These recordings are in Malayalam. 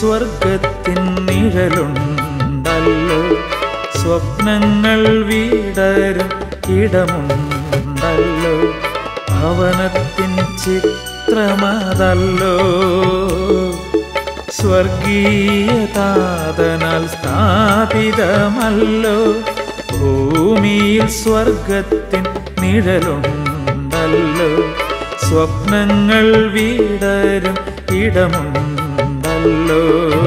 സ്വർഗത്തിൻ നിഴലുണ്ടല്ലോ സ്വപ്നങ്ങൾ വീടരും ഇടമുണ്ടല്ലോ ഭവനത്തിൻ ചിത്രമതല്ലോ സ്വർഗീയതാതനാൽ സ്ഥാപിതമല്ലോ ഭൂമിയിൽ സ്വർഗത്തിൻ നിഴലുണ്ടല്ലോ സ്വപ്നങ്ങൾ വീടരും ഇടമുണ്ടല്ലോ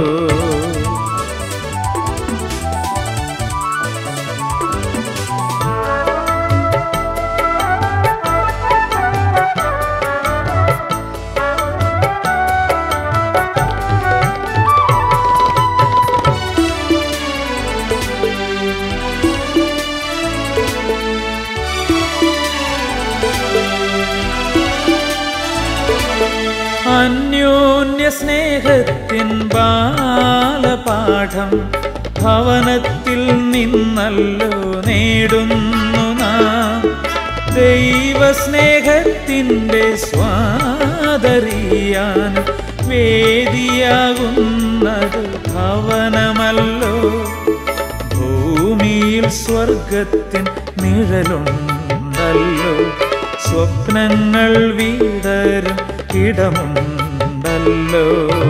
അന്യോന്യ സ്നേഹത്തിൻ ബാലപാഠം ഭവനത്തിൽ നിന്നല്ലോ നേടുന്നു നാം ദൈവസ്നേഹത്തിൻ്റെ സ്വാദറിയാൻ വേദിയാകുന്നത് ഭവനമല്ലോ ഭൂമിയിൽ സ്വർഗത്തിൻ നിഴലുണ്ടല്ലോ സ്വപ്നങ്ങൾ വീടരും ഇടമുണ്ടല്ലോ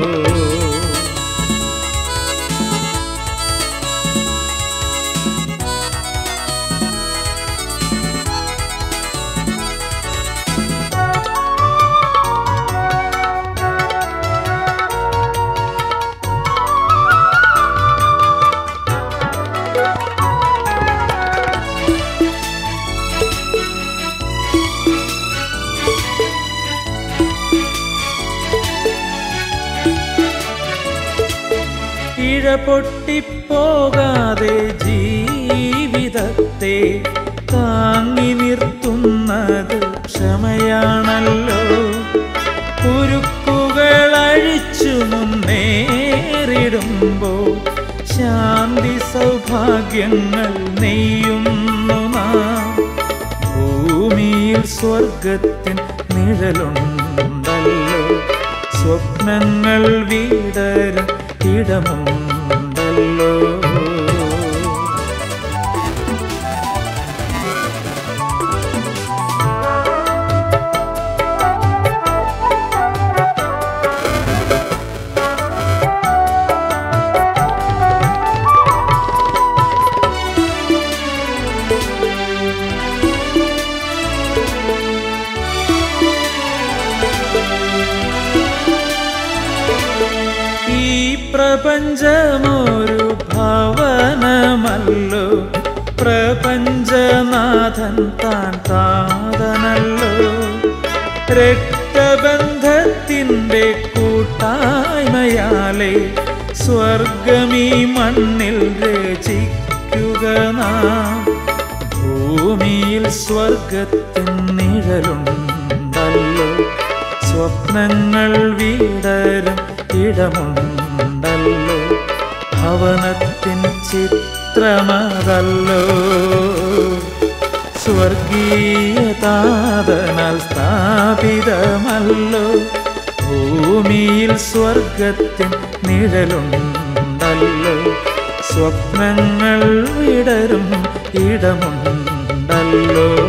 ഇഴ പൊട്ടിപ്പോകാതെ ജീവിതത്തെ താങ്ങി നിർത്തുന്നത് ക്ഷമയാണല്ലോ കുരുക്കുകൾ അഴിച്ചു മുന്നേറിടുമ്പോൾ ശാന്തി സൗഭാഗ്യങ്ങൾ നെയ്യുന്നു നാം ഭൂമിയിൽ സ്വർഗത്തിൻ നിഴലുണ്ടല്ലോ സ്വപ്നങ്ങൾ വീടരും ഇടമുണ്ടല്ലോ ഈ പ്രപഞ്ചമൊരു ഭവനമല്ലോ പ്രപഞ്ചനാഥൻ താൻ താതനല്ലോ രക്തബന്ധത്തിൻ്റെ കൂട്ടായ്മയാലെ സ്വർഗമീ മണ്ണിൽ രചിക്കുക നാം ഭൂമിയിൽ സ്വർഗത്തിൻ നിഴലുണ്ടല്ലോ സ്വപ്നങ്ങൾ വീടരും ഇടമുണ്ടല്ലോ ഭവനത്തിൻ ചിത്രമതല്ലോ സ്വർഗീയതാതനാൽ സ്ഥാപിതമല്ലോ ഭൂമിയിൽ സ്വർഗത്തിൻ നിഴലുണ്ടല്ലോ സ്വപ്നങ്ങൾ വിടരും ഇടമുണ്ടല്ലോ